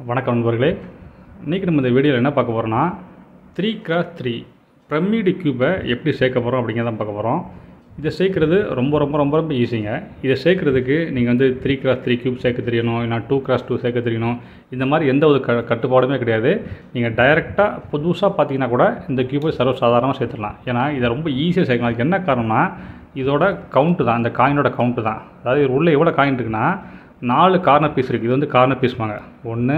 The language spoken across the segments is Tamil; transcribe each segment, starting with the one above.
வணக்கம் நண்பர்களே இன்றைக்கி நம்ம இந்த வீடியோவில் என்ன பார்க்க போகிறோன்னா த்ரீ கிராஸ் த்ரீ பிரமிடு கியூபை எப்படி சேர்க்க போகிறோம் அப்படிங்கிறத பார்க்க போகிறோம் இதை சேர்க்குறது ரொம்ப ரொம்ப ரொம்ப ரொம்ப ஈஸிங்க இதை சேர்க்குறதுக்கு நீங்கள் வந்து த்ரீ கிராஸ் த்ரீ கியூப் சேர்க்க தெரியணும் இல்லை டூ கிராஸ் டூ சேர்க்க தெரியணும் இந்த மாதிரி எந்த ஒரு க கட்டுப்பாடுமே கிடையாது நீங்கள் டைரெக்டாக புதுசாக பார்த்தீங்கன்னா கூட இந்த கியூபை சர்வ சாதாரணமாக சேர்த்துடலாம் ஏன்னா இதை ரொம்ப ஈஸியாக சேர்க்கலாம் அதுக்கு என்ன காரணம்னா இதோட கவுண்ட்டு தான் இந்த காயினோட கவுண்ட்டு தான் அதாவது இது உள்ளே எவ்வளோ காயின் இருக்குன்னா நாலு கார்னர் பீஸ் இருக்குது இது வந்து கார்னர் பீஸ்வாங்க ஒன்று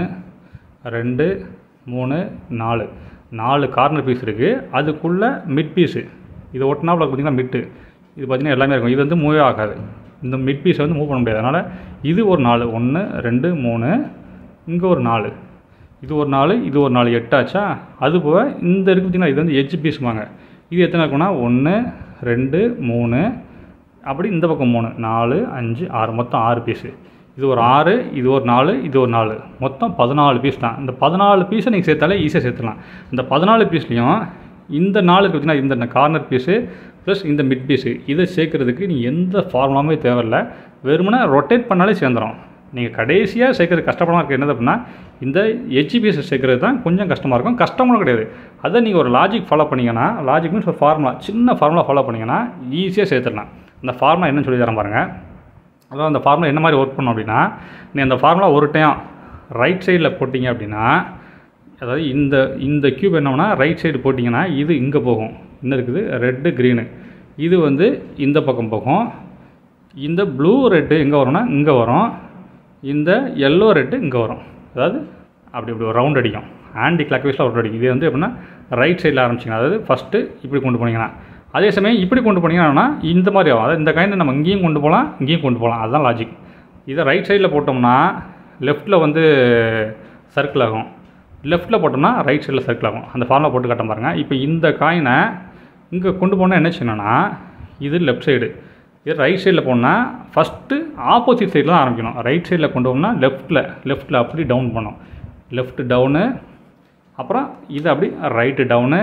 ரெண்டு மூணு நாலு நாலு கார்னர் பீஸ் இருக்குது அதுக்குள்ளே மிட் பீஸு இது ஒட்டினாப்பில் பார்த்தீங்கன்னா மிட்டு இது பார்த்திங்கன்னா எல்லாமே இருக்கும் இது வந்து மூவே ஆகாது இந்த மிட் பீஸை வந்து மூவ் பண்ண முடியாது அதனால் இது ஒரு நாலு ஒன்று ரெண்டு மூணு இங்கே ஒரு நாலு இது ஒரு நாலு இது ஒரு நாலு எட்டாச்சா அது போக இந்த இருக்குது பார்த்தீங்கன்னா இது வந்து எஜ் பீஸுவாங்க இது எத்தனை இருக்குன்னா ஒன்று ரெண்டு மூணு அப்படி இந்த பக்கம் மூணு நாலு அஞ்சு ஆறு மொத்தம் ஆறு பீஸு இது ஒரு ஆறு இது ஒரு நாலு இது ஒரு நாலு மொத்தம் பதினாலு பீஸ் தான் இந்த பதினாலு பீஸை நீங்கள் சேர்த்தாலே ஈஸியாக சேர்த்துலாம் இந்த பதினாலு பீஸ்லேயும் இந்த நாலு பார்த்தீங்கன்னா இந்த கார்னர் பீஸு ப்ளஸ் இந்த மிட் பீஸு இதை சேர்க்குறதுக்கு நீ எந்த ஃபார்முலாமே தேவையில்ல வெறுமனே ரொட்டேட் பண்ணாலே சேர்ந்துடும் நீங்கள் கடைசியாக சேர்க்குறது கஷ்டப்படமாக இருக்குது என்னது அப்படின்னா இந்த ஹெச் பீஸை சேர்க்குறது தான் கொஞ்சம் கஷ்டமாக இருக்கும் கஷ்டமும் கிடையாது அதை நீங்கள் ஒரு லாஜிக் ஃபாலோ பண்ணிங்கன்னா லாஜிக் மீன்ஸ் ஒரு ஃபார்முலா சின்ன ஃபார்முலா ஃபாலோ பண்ணிங்கன்னா ஈஸியாக சேர்த்துடலாம் அந்த ஃபார்முலா என்னன்னு சொல்லி தரேன் பாருங்கள் அதாவது அந்த ஃபார்முலா என்ன மாதிரி ஒர்க் பண்ணும் அப்படின்னா நீ அந்த ஃபார்முலா ஒரு டைம் ரைட் சைடில் போட்டிங்க அப்படின்னா அதாவது இந்த இந்த க்யூப் என்னன்னா ரைட் சைடு போட்டிங்கன்னா இது இங்கே போகும் இன்னும் இருக்குது ரெட்டு க்ரீனு இது வந்து இந்த பக்கம் போகும் இந்த ப்ளூ ரெட்டு எங்கே வரும்னா இங்கே வரும் இந்த எல்லோ ரெட்டு இங்கே வரும் அதாவது அப்படி இப்படி ஒரு ரவுண்ட் அடிக்கும் ஆன்டி கிளாக் வைஸில் ஒரு அடிக்கும் இது வந்து எப்படின்னா ரைட் சைடில் ஆரம்பிச்சிங்க அதாவது ஃபஸ்ட்டு இப்படி கொண்டு போனீங்கன்னா அதே சமயம் இப்படி கொண்டு போனீங்கன்னா இந்த மாதிரி ஆகும் அதாவது இந்த காயினை நம்ம இங்கேயும் கொண்டு போகலாம் இங்கேயும் கொண்டு போகலாம் அதுதான் லாஜிக் இதை ரைட் சைடில் போட்டோம்னா லெஃப்ட்டில் வந்து சர்க்கிள் ஆகும் லெஃப்ட்டில் போட்டோம்னா ரைட் சைடில் சர்க்கிள் ஆகும் அந்த ஃபார்மில் போட்டு கட்ட பாருங்கள் இப்போ இந்த காயினை இங்கே கொண்டு போனால் என்ன செய்யணும்னா இது லெஃப்ட் சைடு இது ரைட் சைடில் போனால் ஃபஸ்ட்டு ஆப்போசிட் சைடில் தான் ஆரம்பிக்கணும் ரைட் சைடில் கொண்டு போனால் லெஃப்ட்டில் லெஃப்ட்டில் அப்படி டவுன் பண்ணும் லெஃப்ட் டவுனு அப்புறம் இது அப்படி ரைட்டு டவுனு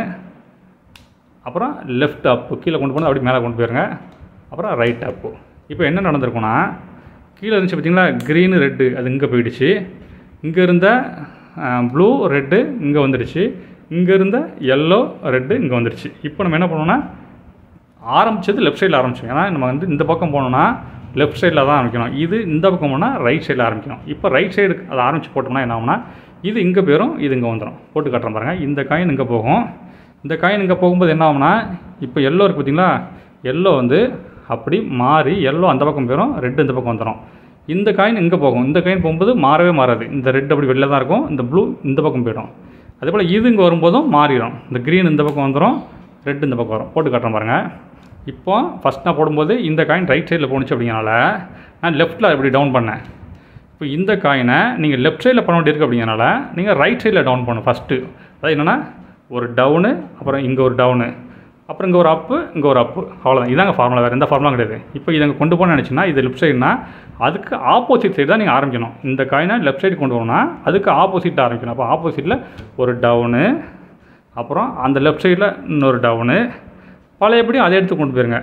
அப்புறம் லெஃப்ட் அப்பு கீழே கொண்டு போனால் அப்படி மேலே கொண்டு போயிருங்க அப்புறம் ரைட் அப்பு இப்போ என்ன நடந்திருக்குன்னா கீழே இருந்துச்சு பார்த்தீங்களா க்ரீனு ரெட்டு அது இங்கே போயிடுச்சு இங்கே இருந்த ப்ளூ ரெட்டு இங்கே வந்துடுச்சு இங்கே இருந்த எல்லோ ரெட்டு இங்கே வந்துடுச்சு இப்போ நம்ம என்ன பண்ணோம்னா ஆரம்பித்தது லெஃப்ட் சைடில் ஆரம்பிச்சோம் ஏன்னா நம்ம வந்து இந்த பக்கம் போனோம்னா லெஃப்ட் சைடில் தான் ஆரம்பிக்கணும் இது இந்த பக்கம் போனால் ரைட் சைடில் ஆரம்பிக்கணும் இப்போ ரைட் சைடு அதை ஆரம்பித்து போட்டோம்னா என்ன ஆகும்னா இது இங்கே போயிடும் இது இங்கே வந்துடும் போட்டு காட்டுறேன் பாருங்கள் இந்த காயின் இங்கே போகும் இந்த காயின் இங்கே போகும்போது என்ன ஆகும்னா இப்போ எல்லோ இருக்குது பார்த்தீங்களா எல்லோ வந்து அப்படி மாறி எல்லோ அந்த பக்கம் போயிடும் ரெட்டு இந்த பக்கம் வந்துடும் இந்த காயின் இங்கே போகும் இந்த காயின் போகும்போது மாறவே மாறாது இந்த ரெட் அப்படி வெளில தான் இருக்கும் இந்த ப்ளூ இந்த பக்கம் போயிடும் அதே போல் இது இங்கே வரும்போதும் மாறிடும் இந்த க்ரீன் இந்த பக்கம் வந்துடும் ரெட் இந்த பக்கம் வரும் போட்டு காட்டுறேன் பாருங்கள் இப்போ ஃபஸ்ட் நான் போடும்போது இந்த காயின் ரைட் சைடில் போணுச்சு அப்படிங்கிறனால நான் லெஃப்ட்டில் இப்படி டவுன் பண்ணேன் இப்போ இந்த காயினை நீங்கள் லெஃப்ட் சைடில் பண்ண வேண்டியிருக்கு அப்படிங்கிறனால நீங்கள் ரைட் சைடில் டவுன் பண்ணணும் ஃபஸ்ட்டு அதாவது என்னென்னா ஒரு டவுனு அப்புறம் இங்கே ஒரு டவுனு அப்புறம் இங்கே ஒரு அப்பு இங்கே ஒரு அப்பு அவ்வளோதான் இதாங்க ஃபார்முலா வேறு எந்த ஃபார்முலா கிடையாது இப்போ இதை அங்கே கொண்டு போகணும்னு நினச்சின்னா இது லெஃப்ட் சைடுனா அதுக்கு ஆப்போசிட் சைடு தான் நீங்கள் ஆரம்பிக்கணும் இந்த காயினை லெஃப்ட் சைடு கொண்டு போகணும்னா அதுக்கு ஆப்போசிட்டாக ஆரம்பிக்கணும் அப்போ ஆப்போசிட்டில் ஒரு டவுனு அப்புறம் அந்த லெஃப்ட் சைடில் இன்னொரு டவுனு பழையபடி அதை எடுத்து கொண்டு போயிருங்க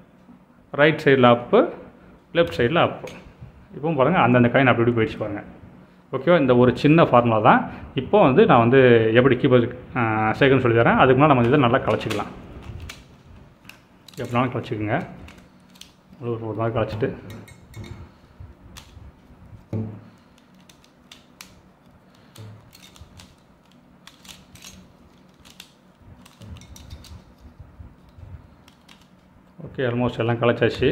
ரைட் சைடில் அப்பு லெஃப்ட் சைடில் அப்பு இப்போ பாருங்கள் அந்தந்த காயின் அப்படி இப்படி போயிடுச்சு பாருங்கள் ஓகேவா இந்த ஒரு சின்ன ஃபார்முலா தான் இப்போ வந்து நான் வந்து எப்படி கீபோர்டு சேர்க்கணும்னு சொல்லி தரேன் அதுக்கு முன்னாடி நம்ம இதை நல்லா கலைச்சிக்கலாம் எப்படினாலும் கலைச்சிக்கோங்க ஒரு ஒரு நாள் கலைச்சிட்டு ஓகே ஆல்மோஸ்ட் எல்லாம் கலைச்சாச்சு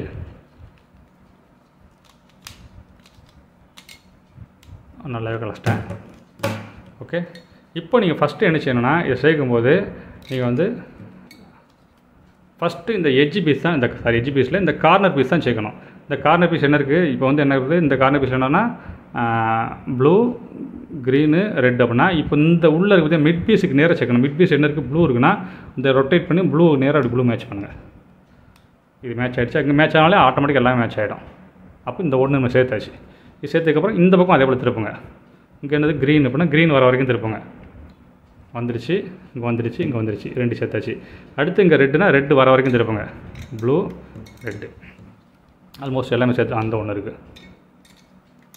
நல்லாவே கலைச்சிட்டேன் ஓகே இப்போ நீங்கள் ஃபஸ்ட்டு என்ன செய்யணும்னா இதை சேர்க்கும்போது நீங்கள் வந்து ஃபஸ்ட்டு இந்த எஜ்ஜி பீஸ் தான் இந்த சாரி எஜ்ஜி பீஸில் இந்த கார்னர் பீஸ் தான் சேர்க்கணும் இந்த கார்னர் பீஸ் என்ன இருக்குது இப்போ வந்து என்ன இருக்குது இந்த கார்னர் பீஸ் என்னென்னா ப்ளூ க்ரீனு ரெட் அப்படின்னா இப்போ இந்த உள்ளே இருக்குது மிட் பீஸுக்கு நேராக சேர்க்கணும் மிட் பீஸ் என்ன இருக்குது ப்ளூ இருக்குன்னா இந்த ரொட்டேட் பண்ணி ப்ளூ நேராக அப்படி ப்ளூ மேட்ச் பண்ணுங்கள் இது மேட்ச் ஆகிடுச்சு அங்கே மேட்ச் ஆனாலே ஆட்டோமேட்டிக் எல்லாமே மேட்ச் ஆகிடும் அப்போ இந்த ஒன்று நம்ம சேர்த்தாச்சு இது சேர்த்ததுக்கப்புறம் இந்த பக்கம் அதே போல் திருப்புங்க இங்கே என்னது க்ரீன் அப்படின்னா க்ரீன் வர வரைக்கும் திருப்புங்க வந்துருச்சு இங்கே வந்துருச்சு இங்கே வந்துருச்சு ரெண்டு சேர்த்தாச்சு அடுத்து இங்கே ரெட்டுனா ரெட்டு வர வரைக்கும் திருப்புங்க ப்ளூ ரெட்டு ஆல்மோஸ்ட் எல்லாமே சேர்த்து அந்த ஒன்று இருக்குது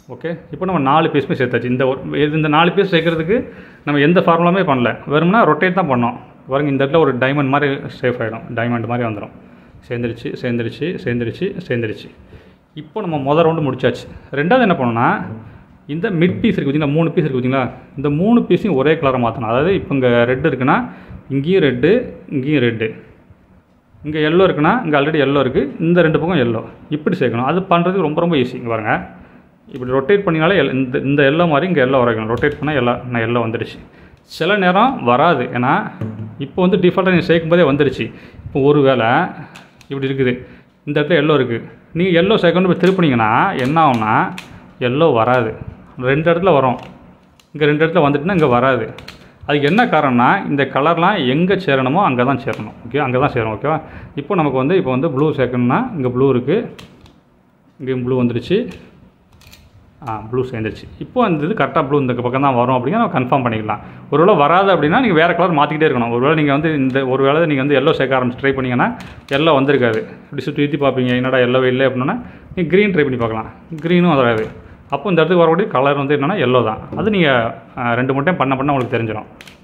ஓகே இப்போ நம்ம நாலு பீஸுமே சேர்த்தாச்சு இந்த ஒரு இது இந்த நாலு பீஸ் சேர்க்கறதுக்கு நம்ம எந்த ஃபார்முலாமே பண்ணல வெறும்னா ரொட்டேட் தான் பண்ணோம் பாருங்க இந்த இடத்துல ஒரு டைமண்ட் மாதிரி சேஃப் ஆகிடும் டைமண்ட் மாதிரி வந்துடும் சேர்ந்துருச்சு சேர்ந்துருச்சு சேர்ந்துருச்சு சேர்ந்துருச்சு இப்போ நம்ம மொதல் ரவுண்டு முடிச்சாச்சு ரெண்டாவது என்ன பண்ணோம்னா இந்த மிட் பீஸ் இருக்குது பார்த்தீங்களா மூணு பீஸ் இருக்குது பார்த்தீங்களா இந்த மூணு பீஸையும் ஒரே கலரை மாற்றணும் அதாவது இப்போ இங்கே ரெட் இருக்குன்னா இங்கேயும் ரெட்டு இங்கேயும் ரெட்டு இங்கே எல்லோ இருக்குன்னா இங்கே ஆல்ரெடி எல்லோ இருக்குது இந்த ரெண்டு பக்கம் எல்லோ இப்படி சேர்க்கணும் அது பண்ணுறதுக்கு ரொம்ப ரொம்ப ஈஸி இங்கே பாருங்க இப்படி ரொட்டேட் பண்ணினாலே எல் இந்த இந்த எல்லோ மாதிரி இங்கே எல்லோ வரைக்கணும் ரொட்டேட் பண்ணால் எல்லோ நான் எல்லோ வந்துடுச்சு சில நேரம் வராது ஏன்னா இப்போ வந்து டிஃபால்ட்டாக நீங்கள் சேர்க்கும் போதே வந்துடுச்சு இப்போ ஒரு வேளை இப்படி இருக்குது இந்த இடத்துல எல்லோ இருக்குது நீங்கள் எல்லோ சேர்க்கணும் போய் திருப்பினீங்கன்னா என்ன ஆகும்னா எல்லோ வராது ரெண்டு இடத்துல வரும் இங்கே ரெண்டு இடத்துல வந்துட்டுனா இங்கே வராது அதுக்கு என்ன காரணம்னா இந்த கலர்லாம் எங்கே சேரணுமோ அங்கே தான் சேரணும் ஓகே அங்கே தான் சேரணும் ஓகேவா இப்போ நமக்கு வந்து இப்போ வந்து ப்ளூ சேர்க்கணும்னா இங்கே ப்ளூ இருக்குது இங்கேயும் ப்ளூ வந்துருச்சு ஆ ப்ளூ சேர்ந்துருச்சு இப்போ அந்த இது கரெக்டாக ப்ளூ இந்த பக்கம் தான் வரும் அப்படின்னா நம்ம கன்ஃபார்ம் பண்ணிக்கலாம் ஒருவேளை வராது அப்படின்னா நீங்கள் வேறு கலர் மாற்றிக்கிட்டே இருக்கணும் ஒருவேளை நீங்கள் வந்து இந்த ஒரு வேளை நீங்கள் வந்து எல்லோ சேர்க்க ஆரம்பிச்சு ட்ரை பண்ணிங்கன்னா எல்லோ வந்திருக்காது இப்படி சுற்றி சுற்றி பார்ப்பீங்க என்னடா எல்லோ இல்லை அப்படின்னா நீங்கள் க்ரீன் ட்ரை பண்ணி பார்க்கலாம் க்ரீனும் வராது அப்போ இந்த இடத்துக்கு வரக்கூடிய கலர் வந்து என்னென்னா எல்லோ தான் அது நீங்கள் ரெண்டு மூணு டைம் பண்ண பண்ண உங்களுக்கு தெரிஞ்சிடும்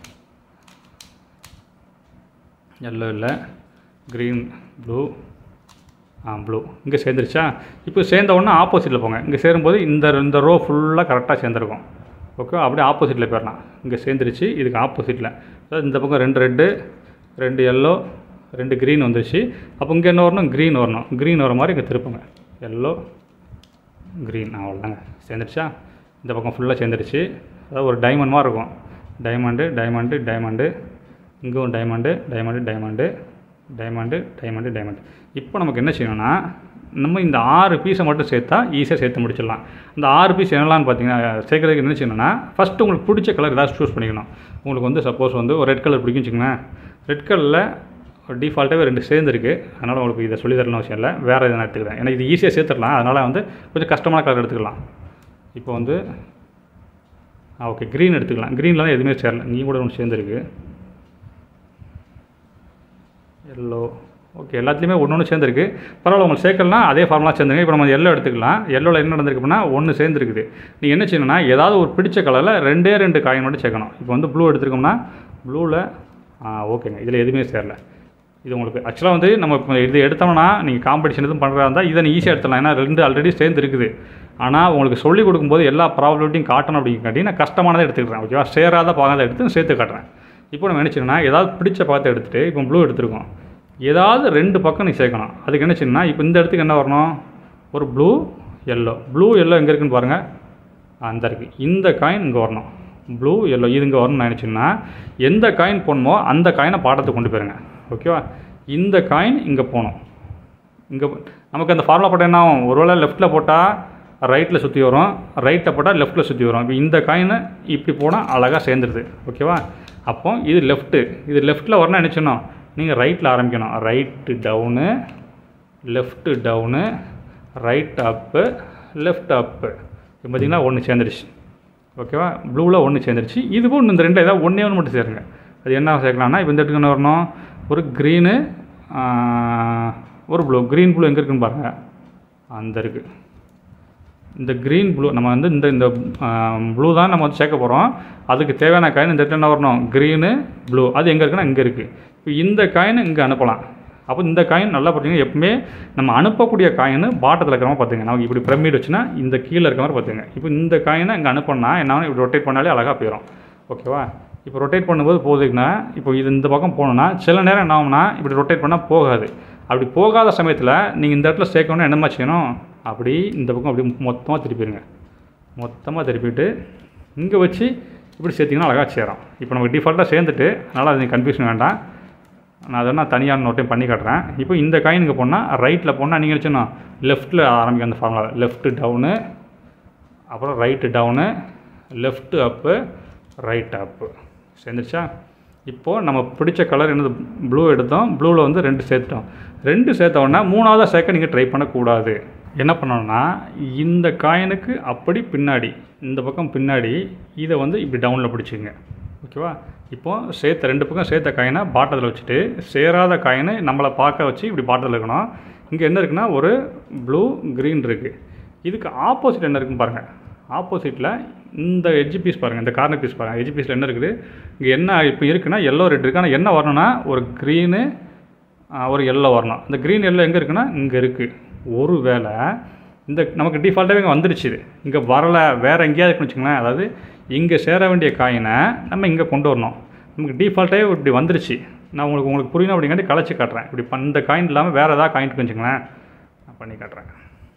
எல்லோ இல்லை க்ரீன் ப்ளூ ஆ ப்ளூ இங்கே சேர்ந்துருச்சா இப்போ சேர்ந்த உடனே ஆப்போசிட்டில் போங்க இங்கே சேரும்போது இந்த இந்த ரோ ஃபுல்லாக கரெக்டாக சேர்ந்துருக்கும் ஓகே அப்படியே ஆப்போசிட்டில் போயிடலாம் இங்கே சேர்ந்துருச்சு இதுக்கு ஆப்போசிட்டில் அதாவது இந்த பக்கம் ரெண்டு ரெட்டு ரெண்டு எல்லோ ரெண்டு க்ரீன் வந்துருச்சு அப்போ இங்கே என்ன வரணும் க்ரீன் வரணும் க்ரீன் வர மாதிரி இங்கே திருப்புங்க எல்லோ க்ரீன் அவ்வளோதாங்க சேர்ந்துருச்சா இந்த பக்கம் ஃபுல்லாக சேர்ந்துருச்சு அதாவது ஒரு டைமண்ட் மாதிரி இருக்கும் டைமண்டு டைமண்டு டைமண்டு இங்கும் diamond diamond diamond diamond diamond diamond இப்போ நமக்கு என்ன செய்யணும்னா நம்ம இந்த ஆறு பீஸை மட்டும் சேர்த்தா ஈஸியாக சேர்த்து முடிச்சிடலாம் இந்த ஆறு பீஸ் என்னலான்னு பார்த்தீங்கன்னா சேர்க்கறதுக்கு என்ன செய்யணும்னா ஃபஸ்ட்டு உங்களுக்கு பிடிச்ச கலர் ஏதாவது சூஸ் பண்ணிக்கணும் உங்களுக்கு வந்து சப்போஸ் வந்து ஒரு ரெட் கலர் பிடிக்கும் வச்சுக்கோங்களேன் ரெட் கலரில் டிஃபால்ட்டாகவே ரெண்டு சேர்ந்துருக்கு அதனால் உங்களுக்கு இதை சொல்லி தரணும் அவசியம் இல்லை வேறு எதுனா எடுத்துக்கிறேன் ஏன்னா இது ஈஸியாக சேர்த்துடலாம் அதனால் வந்து கொஞ்சம் கஷ்டமான கலர் எடுத்துக்கலாம் இப்போ வந்து ஆ ஓகே க்ரீன் எடுத்துக்கலாம் க்ரீனில் தான் எதுவுமே சேரல இங்கேயும் கூட ஒன்று சேர்ந்துருக்கு எல்லோ ஓகே எல்லாத்துலேயுமே ஒன்று ஒன்று சேர்ந்துருக்கு பரவாயில்ல உங்களுக்கு சேர்க்கலாம் அதே ஃபார்முலா சேர்ந்துங்க இப்போ நம்ம எல்லோ எடுத்துக்கலாம் எல்லோவில் என்ன நடந்திருக்கு அப்படின்னா ஒன்று சேர்ந்துருக்குது நீங்கள் என்ன செய்யணும்னா ஏதாவது ஒரு பிடிச்ச கலரில் ரெண்டே ரெண்டு காயின் மட்டும் சேர்க்கணும் இப்போ வந்து ப்ளூ எடுத்துருக்கோம்னா ப்ளூவில் ஆ ஓகேங்க இதில் எதுவுமே சேரல இது உங்களுக்கு ஆக்சுவலாக வந்து நம்ம இப்போ இது எடுத்தோம்னா நீங்கள் காம்படிஷன் எதுவும் பண்ணுறதா இருந்தால் இதை நீ ஈஸியாக எடுத்துடலாம் ஏன்னா ரெண்டு ஆல்ரெடி சேர்ந்து இருக்குது ஆனால் உங்களுக்கு சொல்லிக் கொடுக்கும்போது எல்லா ப்ராப்ளத்தையும் காட்டணும் அப்படிங்காட்டி நான் கஷ்டமானதை எடுத்துக்கிறேன் ஓகேவா சேராத பாகத்தை எடுத்து சேர்த்து காட்டுறேன் இப்போ நம்ம நினச்சிங்கன்னா ஏதாவது பிடிச்ச பாகத்தை எடுத்துகிட்டு இப்போ ப்ளூ எடுத்துருக்கோம் ஏதாவது ரெண்டு பக்கம் நீ சேர்க்கணும் அதுக்கு என்ன செய்யணும்னா இப்போ இந்த இடத்துக்கு என்ன வரணும் ஒரு ப்ளூ எல்லோ ப்ளூ எல்லோ எங்கே இருக்குன்னு பாருங்கள் அந்த இருக்குது இந்த காயின் இங்கே வரணும் ப்ளூ எல்லோ இது இங்கே வரணும்னு நினச்சிங்கன்னா எந்த காயின் போடணுமோ அந்த காயினை பாடத்துக்கு கொண்டு போயிருங்க ஓகேவா இந்த காயின் இங்கே போகணும் இங்கே நமக்கு அந்த ஃபார்முலா போட்டால் என்ன ஆகும் ஒருவேளை லெஃப்ட்டில் போட்டால் ரைட்டில் சுற்றி வரும் ரைட்டில் போட்டால் லெஃப்ட்டில் சுற்றி வரும் இப்போ இந்த காயினை இப்படி போனால் அழகாக சேர்ந்துருது ஓகேவா அப்போ இது லெஃப்ட்டு இது லெஃப்ட்டில் வரணும் நினச்சிடணும் நீங்கள் ரைட்டில் ஆரம்பிக்கணும் right down left down right up left up இப்போ பார்த்தீங்கன்னா ஒன்று சேர்ந்துருச்சு ஓகேவா ப்ளூவில் ஒன்று சேர்ந்துருச்சு இதுவும் ஒன்று இந்த ரெண்டு ஏதாவது ஒன்றே ஒன்று மட்டும் சேருங்க அது என்ன சேர்க்கலாம்னா இப்போ இந்த இடத்துக்கு என்ன வரணும் ஒரு க்ரீனு ஒரு ப்ளூ க்ரீன் ப்ளூ எங்கே இருக்குன்னு பாருங்கள் அந்த இருக்குது இந்த க்ரீன் ப்ளூ நம்ம வந்து இந்த இந்த ப்ளூ தான் நம்ம வந்து சேர்க்க போகிறோம் அதுக்கு தேவையான காயின் இந்த இடத்துல என்ன வரணும் க்ரீனு ப்ளூ அது எங்கே இருக்குன்னா இங்கே இருக்குது இப்போ இந்த காயின் இங்கே அனுப்பலாம் அப்போ இந்த காயின் நல்லா பார்த்தீங்கன்னா எப்பவுமே நம்ம அனுப்பக்கூடிய காயின் பாட்டத்தில் இருக்கிற மாதிரி பார்த்துங்க நமக்கு இப்படி பிரமிட் வச்சுன்னா இந்த கீழே இருக்க மாதிரி பார்த்துங்க இப்போ இந்த காயினை இங்கே அனுப்பினா என்ன இப்படி ரொட்டேட் பண்ணாலே அழகாக போயிடும் ஓகேவா இப்போ ரொட்டேட் பண்ணும்போது போகுதுன்னா இப்போ இது இந்த பக்கம் போகணுன்னா சில நேரம் என்ன ஆகும்னா இப்படி ரொட்டேட் பண்ணால் போகாது அப்படி போகாத சமயத்தில் நீங்கள் இந்த இடத்துல சேர்க்கணும்னா என்னமா செய்யணும் அப்படி இந்த பக்கம் அப்படி மொத்தமாக திருப்பிடுங்க மொத்தமாக திருப்பிட்டு இங்கே வச்சு இப்படி சேர்த்திங்கன்னா அழகாக சேரும் இப்போ நமக்கு டிஃபால்ட்டாக சேர்ந்துட்டு அதனால் அது கன்ஃபியூஷன் வேண்டாம் நான் அதை நான் தனியாக இன்னொரு டைம் பண்ணி காட்டுறேன் இப்போ இந்த காயின் இங்கே போனால் ரைட்டில் போனால் நீங்கள் நினச்சணும் லெஃப்ட்டில் ஆரம்பிக்கும் அந்த ஃபார்முலா லெஃப்ட்டு டவுனு அப்புறம் right down left up right up சேர்ந்துருச்சா இப்போது நம்ம பிடிச்ச கலர் என்னது ப்ளூ எடுத்தோம் ப்ளூவில் வந்து ரெண்டு சேர்த்துட்டோம் ரெண்டு சேர்த்த உடனே மூணாவதாக சேர்க்க நீங்கள் ட்ரை பண்ணக்கூடாது என்ன பண்ணணும்னா இந்த காயினுக்கு அப்படி பின்னாடி இந்த பக்கம் பின்னாடி இதை வந்து இப்படி டவுனில் பிடிச்சிங்க ஓகேவா இப்போது சேர்த்த ரெண்டு பக்கம் சேர்த்த காயினை பாட்டத்தில் வச்சுட்டு சேராத காயினை நம்மளை பார்க்க வச்சு இப்படி பாட்டத்தில் இருக்கணும் இங்கே என்ன இருக்குன்னா ஒரு ப்ளூ க்ரீன் இருக்குது இதுக்கு ஆப்போசிட் என்ன இருக்குன்னு பாருங்கள் ஆப்போசிட்டில் இந்த எட்ஜ் பீஸ் பாருங்கள் இந்த கார்னர் பீஸ் பாருங்கள் எட்ஜ் பீஸில் என்ன இருக்குது இங்கே என்ன இப்போ இருக்குன்னா எல்லோ ரெட் இருக்குது ஆனால் என்ன வரணும்னா ஒரு க்ரீனு ஒரு எல்லோ வரணும் இந்த க்ரீன் எல்லோ எங்கே இருக்குன்னா இங்கே இருக்குது ஒரு வேளை இந்த நமக்கு டிஃபால்ட்டாகவே இங்கே வந்துருச்சு இது இங்கே வரலை வேறு எங்கேயாவது இருக்குன்னு வச்சுங்களேன் அதாவது இங்கே சேர வேண்டிய காயினை நம்ம இங்கே கொண்டு வரணும் நமக்கு டிஃபால்ட்டாகவே இப்படி வந்துருச்சு நான் உங்களுக்கு உங்களுக்கு புரியணும் அப்படிங்காட்டி கலைச்சி காட்டுறேன் இப்படி ப- இந்த காயின் இல்லாமல் வேறு ஏதாவது காயின் இருக்குன்னு வச்சுங்களேன் நான் பண்ணி காட்டுறேன்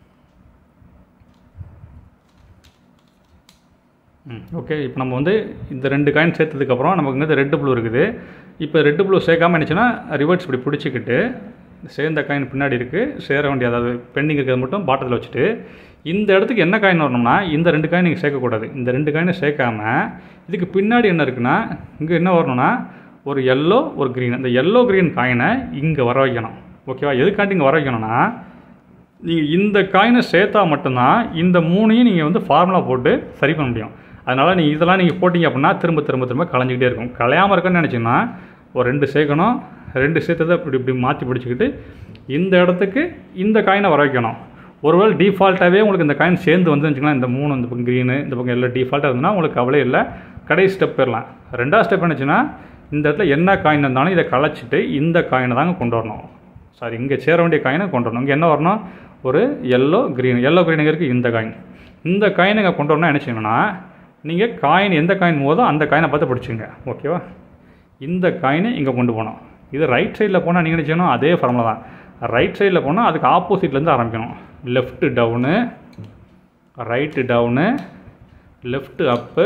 ம் ஓகே இப்போ நம்ம வந்து இந்த ரெண்டு காயின் சேர்த்ததுக்கப்புறம் நமக்கு இங்கே ரெட்டு ப்ளூ இருக்குது இப்போ ரெட்டு ப்ளூ சேர்க்காம என்னச்சுன்னா ரிவர்ஸ் இப்படி பிடிச்சிக்கிட்டு சேர்ந்த காயின் பின்னாடி இருக்குது சேர வேண்டிய அதாவது பெண்டிங் இருக்கிறது மட்டும் பாட்டத்தில் வச்சுட்டு இந்த இடத்துக்கு என்ன காயின் வரணும்னா இந்த ரெண்டு காயின் நீங்கள் சேர்க்கக்கூடாது இந்த ரெண்டு காயினை சேர்க்காம இதுக்கு பின்னாடி என்ன இருக்குன்னா இங்கே என்ன வரணும்னா ஒரு எல்லோ ஒரு க்ரீன் அந்த எல்லோ க்ரீன் காயினை இங்கே வர வைக்கணும் ஓகேவா எதுக்காண்டி இங்கே வர வைக்கணும்னா நீங்கள் இந்த காயினை சேர்த்தா மட்டும்தான் இந்த மூணையும் நீங்கள் வந்து ஃபார்முலா போட்டு சரி பண்ண முடியும் அதனால் நீங்கள் இதெல்லாம் நீங்கள் போட்டிங்க அப்படின்னா திரும்ப திரும்ப திரும்ப கலைஞ்சிக்கிட்டே இருக்கும் கலையாமல் இருக்குன்னு நினச்சிங்கன்னா ஒரு ரெண்டு சேர்க்கணும் ரெண்டு சேர்த்ததை இப்படி இப்படி மாற்றி பிடிச்சிக்கிட்டு இந்த இடத்துக்கு இந்த காயினை வர வைக்கணும் ஒருவேளை டிஃபால்ட்டாகவே உங்களுக்கு இந்த காயின் சேர்ந்து வந்து வச்சுக்கலாம் இந்த மூணு இந்த பக்கம் க்ரீனு இந்த பக்கம் எல்லாம் டிஃபால்ட்டாக இருந்ததுன்னா உங்களுக்கு கவலை இல்லை கடைசி ஸ்டெப் போயிடலாம் ரெண்டாவது ஸ்டெப் என்னச்சுன்னா இந்த இடத்துல என்ன காயின் இருந்தாலும் இதை கலைச்சிட்டு இந்த காயினை தாங்க கொண்டு வரணும் சாரி இங்கே சேர வேண்டிய காயினை கொண்டு வரணும் இங்கே என்ன வரணும் ஒரு எல்லோ க்ரீன் எல்லோ க்ரீன் இருக்குது இந்த காயின் இந்த காயினை இங்கே கொண்டு வரணும் என்ன செய்யணும்னா நீங்கள் காயின் எந்த காயின் போதோ அந்த காயினை பார்த்து பிடிச்சிங்க ஓகேவா இந்த காயினை இங்கே கொண்டு போகணும் இது ரைட் சைடில் போனால் நீங்கள் என்ன செய்யணும் அதே ஃபார்முலா தான் ரைட் சைடில் போனால் அதுக்கு ஆப்போசிட்லேருந்து ஆரம்பிக்கணும் left down right down left up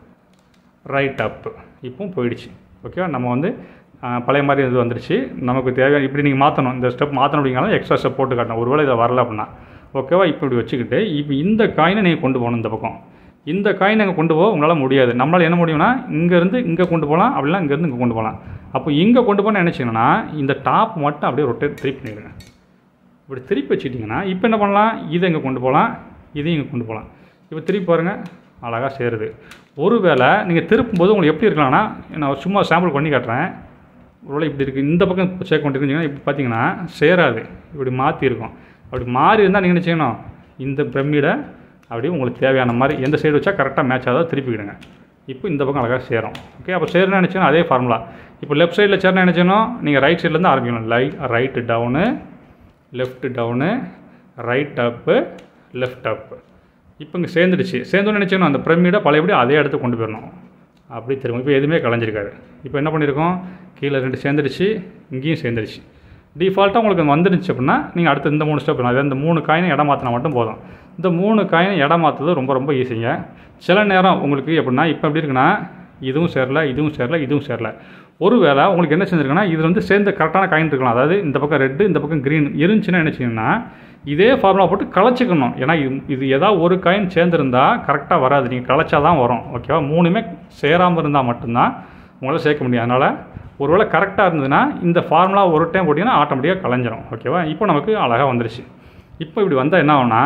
right up இப்போ போயிடுச்சு ஓகேவா நம்ம வந்து ஆ, பழைய மாதிரி இது வந்துருச்சு நமக்கு தேவையான இப்படி நீங்கள் மாற்றணும் இந்த ஸ்டெப் மாற்றணும் அப்படிங்கிறனால எக்ஸ்ட்ரா ஸ்டெப் போட்டு காட்டணும் ஒருவேளை இதை வரல அப்படின்னா ஓகேவா இப்போ இப்படி வச்சுக்கிட்டு இப்போ இந்த காயினை நீங்கள் கொண்டு போகணும் இந்த பக்கம் இந்த காயின் அங்கே கொண்டு போக உங்களால் முடியாது நம்மளால் என்ன முடியும்னா இங்கேருந்து இங்கே கொண்டு போகலாம் அப்படிலாம் இங்கேருந்து இங்கே கொண்டு போகலாம் அப்போ இங்கே கொண்டு போனால் நினச்சிங்கன்னா இந்த டாப் மட்டும் அப்படியே ரொட்டேட் திருப்பி பண்ணிடுங்க இப்படி திருப்பி வச்சுட்டிங்கன்னா இப்போ என்ன பண்ணலாம் இதை இங்கே கொண்டு போகலாம் இதையும் இங்கே கொண்டு போகலாம் இப்போ திருப்பி பாருங்கள் அழகாக சேருது ஒருவேளை நீங்கள் திருப்பும்போது உங்களுக்கு எப்படி இருக்கலாம்னா நான் சும்மா சாம்பிள் பண்ணி காட்டுறேன் ஒருவேளை இப்படி இருக்குது இந்த பக்கம் சேர்க்க வேண்டியிருக்குன்னு இப்படி பார்த்தீங்கன்னா சேராது இப்படி மாற்றி இருக்கும் அப்படி மாறி இருந்தால் நீங்கள் என்ன செய்யணும் இந்த பிரமிடை அப்படியே உங்களுக்கு தேவையான மாதிரி எந்த சைடு வச்சா கரெக்டாக மேட்ச் ஆகாதோ திருப்பிக்கிடுங்க இப்போ இந்த பக்கம் அழகாக சேரும் ஓகே அப்போ சேரணும் நினச்சோன்னா அதே ஃபார்முலா இப்போ லெஃப்ட் சைடில் சேரணும் நினச்சோம் நீங்கள் ரைட் சைட்லேருந்து ஆரம்பிக்கணும் லை right down left down right up left up இப்போ இங்கே சேர்ந்துடுச்சு சேர்ந்தோன்னு நினச்சோன்னா அந்த பிரமிடை பழையபடி அதே இடத்துக்கு கொண்டு போயிடணும் அப்படி திரும்ப இப்போ எதுவுமே கலைஞ்சிருக்காரு இப்போ என்ன பண்ணியிருக்கோம் கீழே ரெண்டு சேர்ந்துடுச்சு இங்கேயும் சேர்ந்துடுச்சு டிஃபால்ட்டாக உங்களுக்கு வந்துருச்சு அப்படின்னா நீங்கள் அடுத்து இந்த மூணு ஸ்டெப் அதாவது இந்த மூணு காயினை இடம் மாற்றினா மட்டும் போதும் இந்த மூணு காயினை இடம் மாற்றுறது ரொம்ப ரொம்ப ஈஸிங்க சில நேரம் உங்களுக்கு எப்படின்னா இப்போ எப்படி இருக்குன்னா இதுவும் சேரல இதுவும் சேரல இதுவும் சேரல ஒருவேளை உங்களுக்கு என்ன செஞ்சுருக்குன்னா இது வந்து சேர்ந்து கரெக்டான காயின் இருக்கலாம் அதாவது இந்த பக்கம் ரெட்டு இந்த பக்கம் க்ரீன் இருந்துச்சுன்னா என்ன செய்யணும்னா இதே ஃபார்முலா போட்டு கலைச்சிக்கணும் ஏன்னா இது இது ஏதாவது ஒரு காயின் சேர்ந்துருந்தா கரெக்டாக வராது நீங்கள் கலைச்சா தான் வரும் ஓகேவா மூணுமே சேராமல் இருந்தால் மட்டும்தான் உங்களால் சேர்க்க முடியும் அதனால் ஒருவேளை கரெக்டாக இருந்ததுன்னா இந்த ஃபார்முலா ஒரு டைம் போட்டிங்கன்னா ஆட்டோமேட்டிக்காக கலைஞ்சிரும் ஓகேவா இப்போ நமக்கு அழகாக வந்துருச்சு இப்போ இப்படி வந்தால் என்ன ஆகும்னா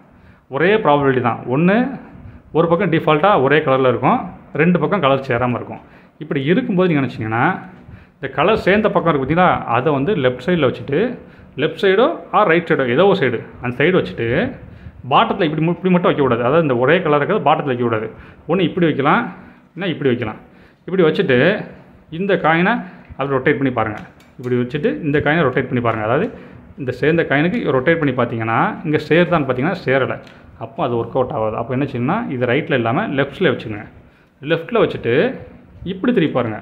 ஒரே ப்ராபபிலிட்டி தான் ஒன்று ஒரு பக்கம் டிஃபால்ட்டாக ஒரே கலரில் இருக்கும் ரெண்டு பக்கம் கலர் சேராமல் இருக்கும் இப்படி இருக்கும்போது நீங்கள் நினச்சிங்கன்னா இந்த கலர் சேர்ந்த பக்கம் இருக்கு பார்த்தீங்களா அதை வந்து லெஃப்ட் சைடில் வச்சுட்டு லெஃப்ட் சைடோ ஆர் ரைட் சைடோ ஏதோ ஒரு சைடு அந்த சைடு வச்சுட்டு பாட்டத்தில் இப்படி மு- இப்படி மட்டும் வைக்கக்கூடாது அதாவது இந்த ஒரே கலர் இருக்கிறது பாட்டத்தில் வைக்கக்கூடாது ஒன்று இப்படி வைக்கலாம் இல்லை இப்படி வைக்கலாம் இப்படி வச்சுட்டு இந்த காயினை அப்படி ரொட்டேட் பண்ணி பாருங்கள் இப்படி வச்சுட்டு இந்த காயினை ரொட்டேட் பண்ணி பாருங்கள் அதாவது இந்த சேர்ந்த காயினுக்கு ரொட்டேட் பண்ணி பார்த்தீங்கன்னா இங்கே சேருதான்னு பார்த்தீங்கன்னா சேரலை அப்போ அது ஒர்க் அவுட் ஆகாது அப்போ என்ன செய்யணும்னா இது ரைட்டில் இல்லாமல் லெஃப்ட்டில் வச்சுங்க லெஃப்ட்டில் வச்சுட்டு இப்படி திருப்பி பாருங்கள்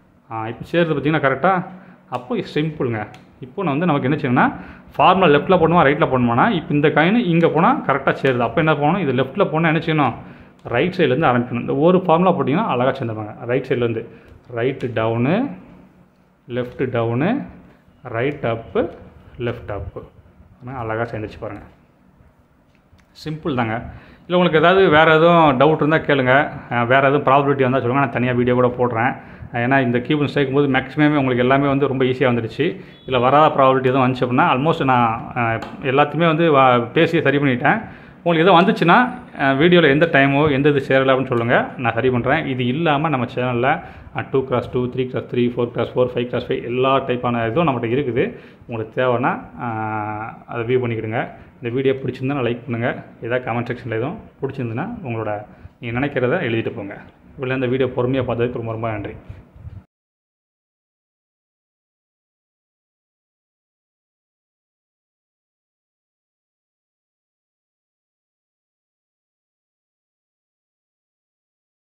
ஆ இப்போ சேருது பார்த்தீங்கன்னா கரெக்டாக அப்போ சிம்பிளுங்க இப்போ நான் வந்து நமக்கு என்ன செய்யணும்னா ஃபார்முலா லெஃப்ட்டில் போடணுமா ரைட்டில் போடணுமானா இப்போ இந்த காயின் இங்கே போனால் கரெக்டாக சேருது அப்போ என்ன போகணும் இது லெஃப்ட்டில் போனால் என்ன செய்யணும் ரைட் சைட்லேருந்து ஆரம்பிக்கணும் இந்த ஒரு ஃபார்முலா போட்டிங்கன்னா அழகாக சேர்ந்துருப்பாங்க ரைட் சைட்லேருந்து right down left down right up left up அழகாக சேர்ந்துச்சு பாருங்கள் சிம்பிள் தாங்க இல்லை உங்களுக்கு ஏதாவது வேறு எதுவும் டவுட் இருந்தால் கேளுங்க அஹ் வேறு எதுவும் ப்ராபபிலிட்டி வந்தால் சொல்லுங்கள் நான் தனியாக வீடியோ கூட போடுறேன் அஹ் ஏன்னா இந்த கியூபன் சேர்க்கும் போது மேக்ஸிமமே உங்களுக்கு எல்லாமே வந்து ரொம்ப ஈஸியாக வந்துடுச்சு இல்லை வராத ப்ராபபிலிட்டி எதுவும் வந்துச்சு அப்படின்னா ஆல்மோஸ்ட் நான் அஹ், எல்லாத்தையுமே வந்து வா- பேசி சரி பண்ணிட்டேன் உங்களுக்கு எதுவும் வந்துச்சுன்னா வீடியோவில் எந்த டைமோ எந்த இது சேரலை அப்படின்னு சொல்லுங்கள் நான் சரி பண்ணுறேன் இது இல்லாமல் நம்ம சேனலில் two cross two three cross three four cross four five cross five எல்லா டைப்பான இதுவும் நம்மகிட்ட இருக்குது உங்களுக்கு தேவைன்னா ஆஹ், அதை வியூ பண்ணிக்கிடுங்க இந்த வீடியோ பிடிச்சிருந்தா லைக் பண்ணுங்கள் ஏதாவது கமெண்ட் செக்ஷனில் எதுவும் பிடிச்சிருந்துன்னா உங்களோட நீங்கள் நினைக்கிறத எழுதிட்டு போங்க இவ்வளோ இந்த வீடியோ பொறுமையாக பார்த்ததுக்கு ரொம்ப ரொம்ப நன்றி